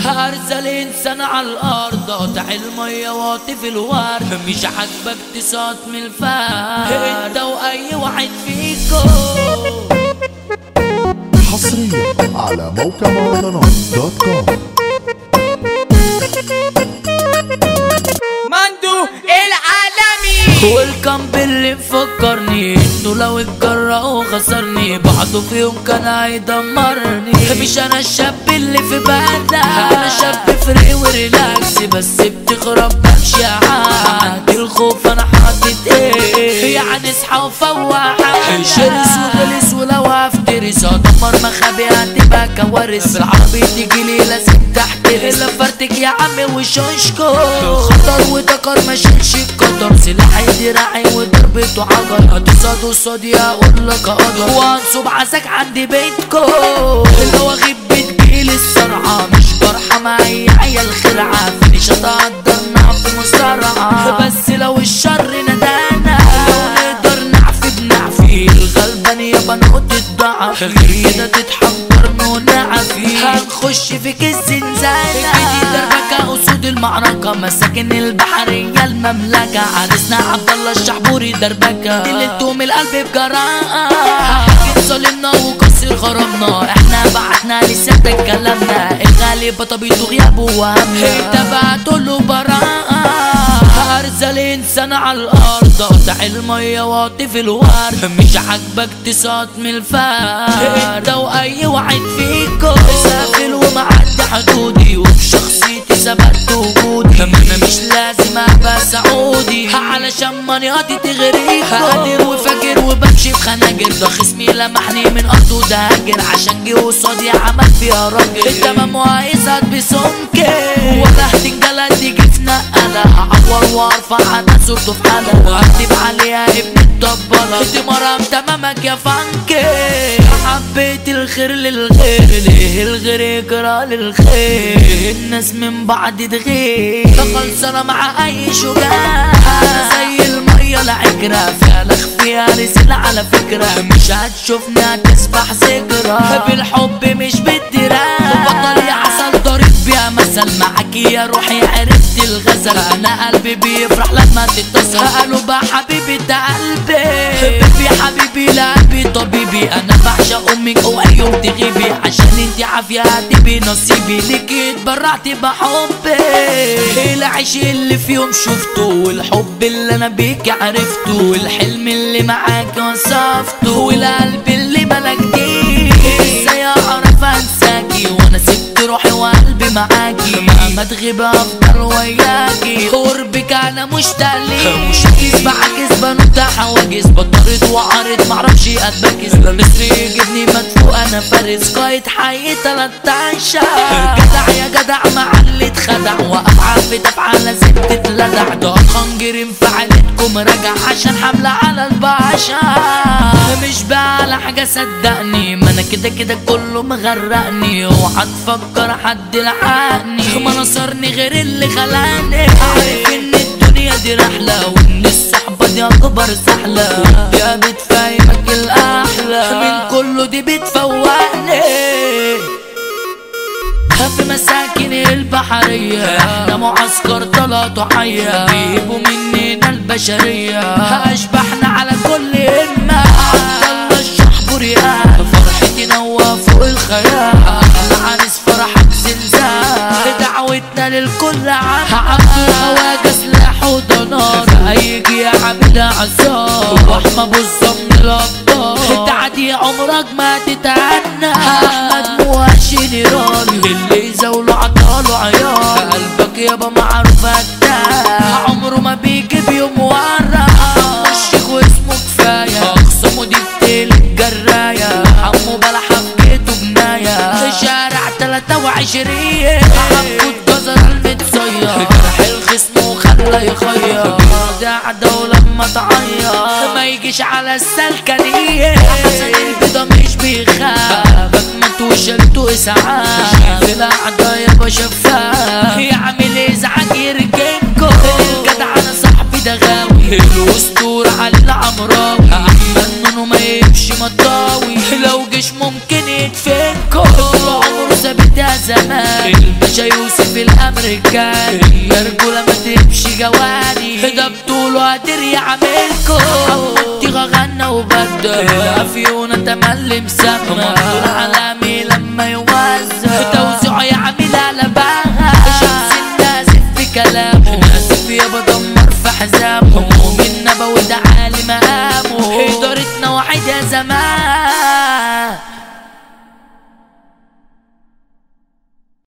هرزل انسان على الارض قاطع الميه واطف الورد مش عاجبك تسقط من الفرد انت واي واحد فيكم حصريا على موقع مهرجانات دوت كوم مندو العالمي والكم باللي مفكرني انه لو اتجرأ وخسرني بعده في يوم كان هيدمرني مش انا الشاب اللي في بالك انا شاب فري وريلاكس بس بتخرب بمشي عادي الخوف انا حاطط ايه يعني اصحى وفوح شرس وغلس ولو هفترس ادمر مخابي هتبقى كوارث بالعربي تجيلي لازم تحترس لفرتك يا عمي وشوشكو خطر ودكر ما شيلش القدر سلاحي دراعي وضربته عجر هتصاد قصادي اقول لك اقدر وانصب عساك عند بيتكو لو اغيب بتجيلي السرعه مش فرحه معي عيال خرعه فينيش اتقدرنا في مصارعه بس لو الشر ندانا لو نقدر نعفي بنعفي الغلبان يابا نقطة ضعف غير كده تتحضر ونعفي هنخش فيك الزنزانة جديد دربكة أسود المعركة مساكن البحرية المملكة عرسنا عبد الله الشحبوري دربكة دلتهم القلب بجراءة حكيت ظالمنا وكسر غرامنا احنا بعتنا لسيادتك كلامنا الغالي بطبيعته غيابه وهمنا انت بعتله براءة هرزل انسان على الارض قاطع الميه واطف الورد مش عاجبك تسقط من الفرد انت واي واحد فيكم سافل ومعدي حدودي وبشخصيتي ثبت وجودي انا مش لازم ابقى سعودي علشان منياتي تغريكم قادر وفاكر وبمشي بخناجر ده خصمي لمحني من ارضه ده هاجر عشان جه قصادي عمل فيها راجل التمام وهيزهد بسمكي ولا هتنجلد يجي في نقلة هعور وارفع انا صورته في حالة وهكتب عليها ابن الدبرة انت مرام تمامك يا فانكي حبيت الخير للغير ليه الغير يجرى للخير الناس من بعد تغير خلصانة مع اي شجاع زي المية العكرة فيها لخ فيها رسالة على فكرة مش هتشوفني هتسبح ذكرى بالحب مش بالدراع بطل يا عسل ضريب بيها مثل معاكي يا روحي عرفت الغزل انا قلبي بيفرح لما تتصل قالوا بقى حبيبي ده قلبي بيبي حبيبي لا قلبي طبيبي انا بعشق امك اوعي يوم تغيبي عشان انتي عافية هتبقي نصيبي ليكي اتبرعت بحبي العيش اللي في يوم شفته والحب اللي انا بيك عرفته والحلم اللي معاك وصفته والقلب اللي ملكتيه ازاي اعرف انساكي وانا سبت روحي وقلبي معاكي مهما تغيب افضل وياكي قربك انا مشتاق ليك مش كيس بعكس بنط حواجز بطرد وعارض معرفش اتبكس مصري يجيبني مدفوق انا فارس قايد حي 13 جدع يا جدع مع اللي اتخدع وافعى في دفعة لازم تتلدع ده خنجر انفعالتكم راجع عشان حملة على البشر مش بقى على حاجة صدقني ما انا كده كده كله مغرقني اوعى تفكر حد لحقني ما نصرني غير اللي خلاني عارف ان الدنيا دي رحلة وان الصحبة دي اكبر سحلة يا بتفهمك الاحلى من كله دي بتفوقني في مساكن البحرية احنا معسكر طلعتوا حية جيبوا مننا البشرية اشبحنا على كل همة عبد الله الشحبوري قال فرحتي نوى فوق الخيال العريس فرحك زلزال دعوتنا للكل عام عبد الخواجة سلاح ودنار هيجي يا عبد عزار واحمى ابو الزمن الابطال تعدي عمرك ما تتعنى احمد مواشي نيران اللي يزاوله عطاله عيار قلبك يابا معروف هتاه عمره ما بيجي بيوم ورا الشيخ واسمه كفايه اقسمه دي بتقلب جرايه حمو بلا حبيته بنايه شارع 23 حبوت جزر المتصير جرح الخصم وخلى يخير ده عدو لما تعيط ما يجيش على السلكة دي حسن البيضة مش بيخاف بكمت وشلته اسعاف الأعداء يابا شفاف يعمل ازعاج يركنكو الجدع انا صاحبي ده غاوي الاسطورة علي العمراوي احمد منه ما يمشي مطاوي لو جيش ممكن يدفنكو طول عمره ثابت يا زمان حموشة يوسف الامريكاني يا رجولة ما تمشي جواني ده بطوله قادر يعملكو حمودي غنى وبدل افيونا تملي مسمى العالمي لما يوزع توزيعه يعمل على بها شمس النازف في كلامه نازف يا بدمر في حزامه مؤمن نبوي ده عالي مقامه ادارتنا واحد يا زمان